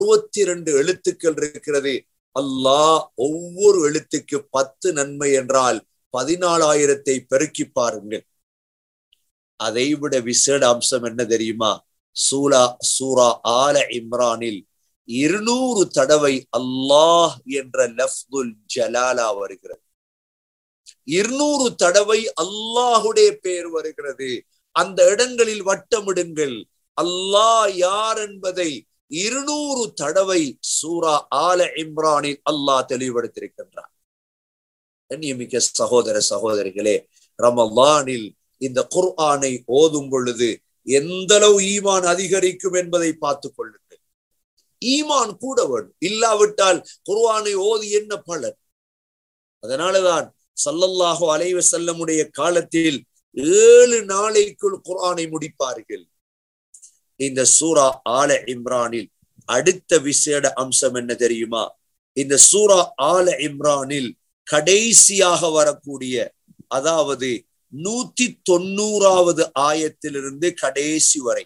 அறுபத்தி இரண்டு எழுத்துக்கள் இருக்கிறது அல்லாஹ் ஒவ்வொரு எழுத்துக்கு பத்து நன்மை என்றால் பதினாலாயிரத்தை பெருக்கி பாருங்கள் அதைவிட விசேட அம்சம் என்ன தெரியுமா சூலா சூரா ஆல இம்ரானில் இருநூறு தடவை அல்லாஹ் என்ற லஃப்துல் ஜலாலா வருகிறது இருநூறு தடவை அல்லாஹுடைய பெயர் வருகிறது அந்த இடங்களில் வட்டமிடுங்கள் அல்லாஹ் யார் என்பதை இருநூறு தடவை சூரா ஆல இம்ரானில் அல்லாஹ் தெளிவுபடுத்தியிருக்கின்றார் கண்ணியமிக்க சகோதர சகோதரிகளே ரமலானில் இந்த குர்ஆனை ஓதும் பொழுது எந்த அளவு ஈமான் அதிகரிக்கும் என்பதை பார்த்துக் கொள்ளுங்கள் ஈமான் கூட வேண்டும் இல்லாவிட்டால் குர்ஆனை ஓதி என்ன பலன் அதனாலதான் சல்லல்லாஹு அலைவ செல்லமுடைய காலத்தில் ஏழு நாளைக்குள் குர்ஆனை முடிப்பார்கள் இந்த சூரா ஆல இம்ரானில் அடுத்த விசேட அம்சம் என்ன தெரியுமா இந்த சூரா ஆல இம்ரானில் கடைசியாக வரக்கூடிய அதாவது நூத்தி தொண்ணூறாவது ஆயத்திலிருந்து கடைசி வரை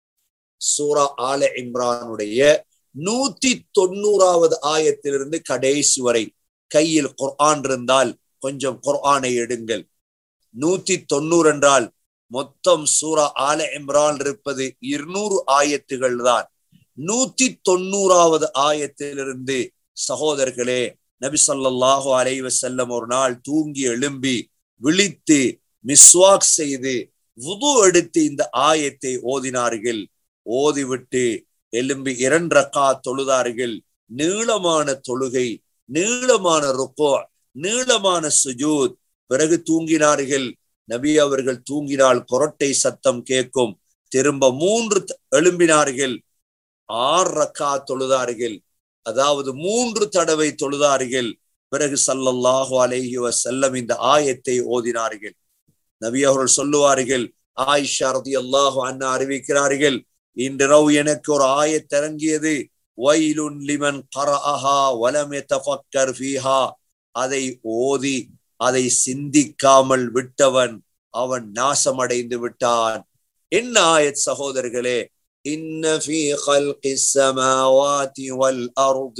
சூரா ஆல இம்ரானுடைய நூத்தி தொண்ணூறாவது ஆயத்திலிருந்து கடைசி வரை கையில் குர்ஆன் இருந்தால் கொஞ்சம் குர்ஆனை எடுங்கள் நூத்தி தொண்ணூறு என்றால் மொத்தம் சூரா ஆல இம்ரான் இருப்பது இருநூறு ஆயத்துகள் தான் நூத்தி தொண்ணூறாவது ஆயத்திலிருந்து சகோதரர்களே நபி சொல்லாஹு அலைவ செல்லம் ஒரு நாள் தூங்கி எழும்பி விழித்து மிஸ்வாக் செய்து வுது எடுத்து இந்த ஆயத்தை ஓதினார்கள் ஓதிவிட்டு எலும்பி இரண்டரக்கா தொழுதார்கள் நீளமான தொழுகை நீளமான ருக்கோ நீளமான சுஜூத் பிறகு தூங்கினார்கள் நபி அவர்கள் தூங்கினால் கொரட்டை சத்தம் கேட்கும் திரும்ப மூன்று எழும்பினார்கள் ஆறு ரக்கா தொழுதார்கள் அதாவது மூன்று தடவை தொழுதார்கள் பிறகு சல்லல்லாஹு அலைஹி வசல்லம் இந்த ஆயத்தை ஓதினார்கள் நபி அவர்கள் சொல்லுவார்கள் ஆயிஷா ரதி அல்லாஹு அண்ணா அறிவிக்கிறார்கள் இன்றிரவு எனக்கு ஒரு ஆயத் இறங்கியது வைலுன் லிமன் கரஅஹா வலம் யதஃபக்கர் ஃபீஹா அதை ஓதி அதை சிந்திக்காமல் விட்டவன் அவன் நாசமடைந்து விட்டான் என்ன ஆயத் சகோதரர்களே إن في خلق السماوات والأرض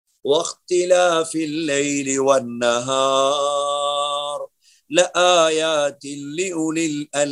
واختلاف الليل والنهار لآيات لأولي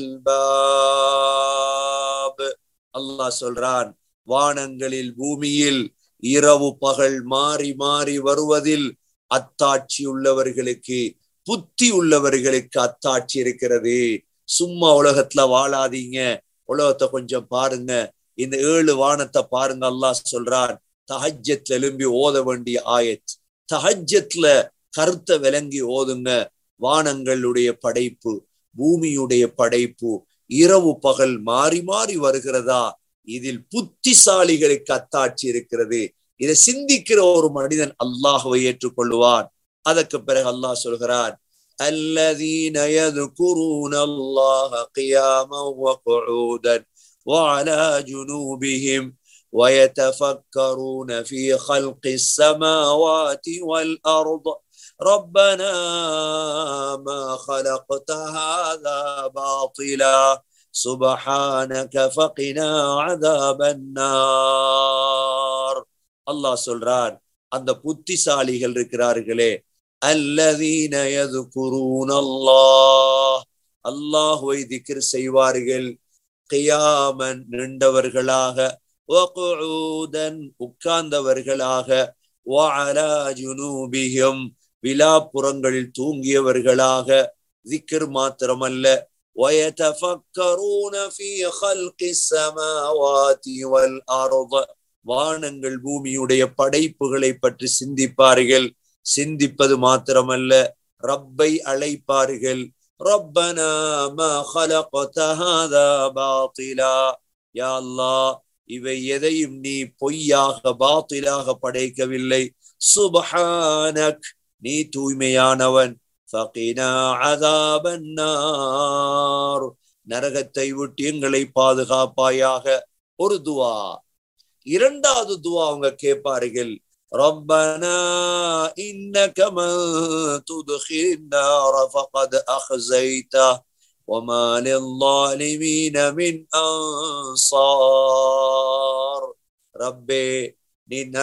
الألباب الله சொல்றான் வானங்களில் பூமியில் இரவு பகல் மாறி மாறி வருவதில் அத்தாட்சி உள்ளவர்களுக்கு புத்தி உள்ளவர்களுக்கு அத்தாட்சி இருக்கிறது சும்மா உலகத்துல வாழாதீங்க உலகத்தை கொஞ்சம் பாருங்க இந்த ஏழு வானத்தை பாருங்க அல்லாஹ் சொல்றான் தஹஜத்துல எழும்பி ஓத வேண்டிய ஆயத் தஹஜத்துல கருத்தை விளங்கி ஓதுங்க வானங்களுடைய படைப்பு பூமியுடைய படைப்பு இரவு பகல் மாறி மாறி வருகிறதா இதில் புத்திசாலிகளுக்கு அத்தாட்சி இருக்கிறது இதை சிந்திக்கிற ஒரு மனிதன் அல்லாஹுவை ஏற்றுக்கொள்வான் அதற்கு பிறகு அல்லாஹ் சொல்கிறான் الذين يذكرون الله قياما وقعودا وعلى جنوبهم ويتفكرون في خلق السماوات والأرض ربنا ما خلقت هذا باطلا سبحانك فقنا عذاب النار الله சொல்றான் அந்த புத்திசாலிகள் இருக்கிறார்களே அல்லதீன யதுகுரூன அல்லாஹ் அல்லாஹ்வை திக்ர் செய்வார்கள் கியாமன் நின்றவர்களாக வகுஊதன் உட்கார்ந்தவர்களாக வஅலா ஜுனூபிஹிம் விலாப்புறங்களில் தூங்கியவர்களாக திக்ர் மாத்திரமல்ல ويتفكرون في خلق السماوات والأرض வானங்கள் பூமியுடைய படைப்புகளை பற்றி சிந்திப்பார்கள் சிந்திப்பது மாத்திரமல்ல ரப்பை அழைப்பார்கள் ரப்பனா மா خلقت هذا باطلا யா அல்லாஹ் இவை எதையும் நீ பொய்யாக பாத்திலாக படைக்கவில்லை சுபஹானக் நீ தூய்மையானவன் ஃபகினா அதாபன்னார் நரகத்தை விட்டு எங்களை பாதுகாப்பாயாக ஒரு துவா இரண்டாவது துவா அவங்க கேட்பார்கள் ربنا إنك من تدخل النار فقد أخزيته وما للظالمين من أنصار ربي நீ